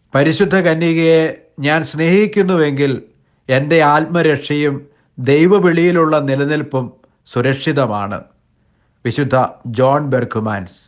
പരിശുദ്ധ കന്യകയെ ഞാൻ സ്നേഹിക്കുന്നുവെങ്കിൽ എൻ്റെ ആത്മരക്ഷയും ദൈവവിളിയിലുള്ള നിലനിൽപ്പും സുരക്ഷിതമാണ് വിശുദ്ധ ജോൺ ബെർക്കുമാൻസ്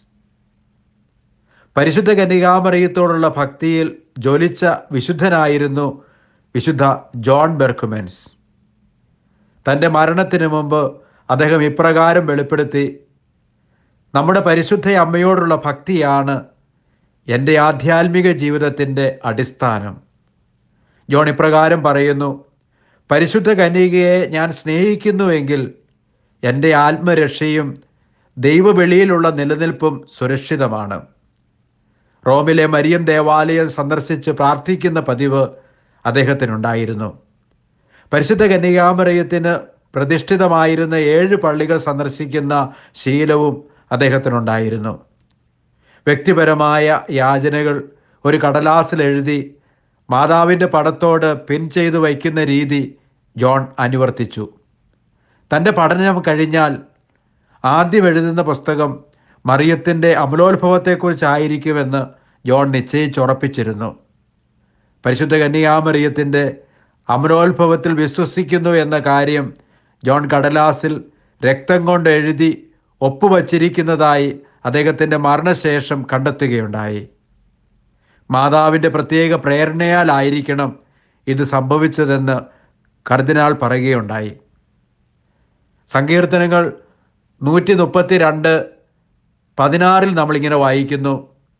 പരിശുദ്ധ കന്യകാമറിയത്തോടുള്ള ഭക്തിയിൽ ജ്വലിച്ച വിശുദ്ധനായിരുന്നു വിശുദ്ധ ജോൺ ബെർക്കുമെൻസ് തൻ്റെ മരണത്തിന് മുമ്പ് അദ്ദേഹം ഇപ്രകാരം വെളിപ്പെടുത്തി നമ്മുടെ പരിശുദ്ധ അമ്മയോടുള്ള ഭക്തിയാണ് എൻ്റെ ആധ്യാത്മിക ജീവിതത്തിൻ്റെ അടിസ്ഥാനം ജോൺ ഇപ്രകാരം പറയുന്നു പരിശുദ്ധ കന്യകയെ ഞാൻ സ്നേഹിക്കുന്നുവെങ്കിൽ എൻ്റെ ആത്മരക്ഷയും ദൈവവെളിയിലുള്ള നിലനിൽപ്പും സുരക്ഷിതമാണ് റോമിലെ മരിയൻ ദേവാലയം സന്ദർശിച്ച് പ്രാർത്ഥിക്കുന്ന പതിവ് അദ്ദേഹത്തിനുണ്ടായിരുന്നു പരിശുദ്ധ കന്യകാമറയത്തിന് പ്രതിഷ്ഠിതമായിരുന്ന ഏഴ് പള്ളികൾ സന്ദർശിക്കുന്ന ശീലവും അദ്ദേഹത്തിനുണ്ടായിരുന്നു വ്യക്തിപരമായ യാചനകൾ ഒരു കടലാസിൽ എഴുതി മാതാവിൻ്റെ പടത്തോട് പിൻ ചെയ്തു വയ്ക്കുന്ന രീതി ജോൺ അനുവർത്തിച്ചു തൻ്റെ പഠനം കഴിഞ്ഞാൽ ആദ്യം എഴുതുന്ന പുസ്തകം മറിയത്തിൻ്റെ അമലോത്ഭവത്തെക്കുറിച്ചായിരിക്കുമെന്ന് ജോൺ നിശ്ചയിച്ചുറപ്പിച്ചിരുന്നു പരിശുദ്ധ കന്യാമറിയത്തിൻ്റെ അമലോത്ഭവത്തിൽ വിശ്വസിക്കുന്നു എന്ന കാര്യം ജോൺ കടലാസിൽ രക്തം കൊണ്ട് എഴുതി ഒപ്പുവച്ചിരിക്കുന്നതായി അദ്ദേഹത്തിൻ്റെ മരണശേഷം കണ്ടെത്തുകയുണ്ടായി മാതാവിൻ്റെ പ്രത്യേക പ്രേരണയാലായിരിക്കണം ഇത് സംഭവിച്ചതെന്ന് കർദിനാൾ പറയുകയുണ്ടായി സങ്കീർത്തനങ്ങൾ നൂറ്റി മുപ്പത്തി രണ്ട് പതിനാറിൽ നമ്മളിങ്ങനെ വായിക്കുന്നു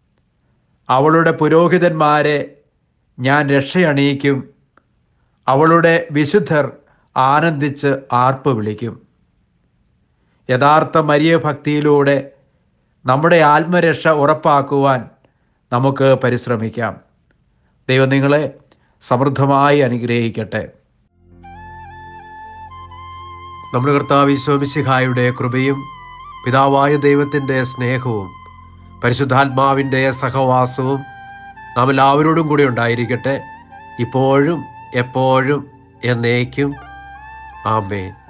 അവളുടെ പുരോഹിതന്മാരെ ഞാൻ രക്ഷയണിയിക്കും അവളുടെ വിശുദ്ധർ ആനന്ദിച്ച് ആർപ്പ് വിളിക്കും യഥാർത്ഥ മരിയ ഭക്തിയിലൂടെ നമ്മുടെ ആത്മരക്ഷ ഉറപ്പാക്കുവാൻ നമുക്ക് പരിശ്രമിക്കാം ദൈവം നിങ്ങളെ സമൃദ്ധമായി അനുഗ്രഹിക്കട്ടെ നമ്മുടെ കർത്താവ് ഈശോമിശിഹായുടെ കൃപയും പിതാവായ ദൈവത്തിൻ്റെ സ്നേഹവും പരിശുദ്ധാത്മാവിൻ്റെ സഹവാസവും നാം എല്ലാവരോടും കൂടി ഉണ്ടായിരിക്കട്ടെ ഇപ്പോഴും എപ്പോഴും എന്നേക്കും ആമേൻ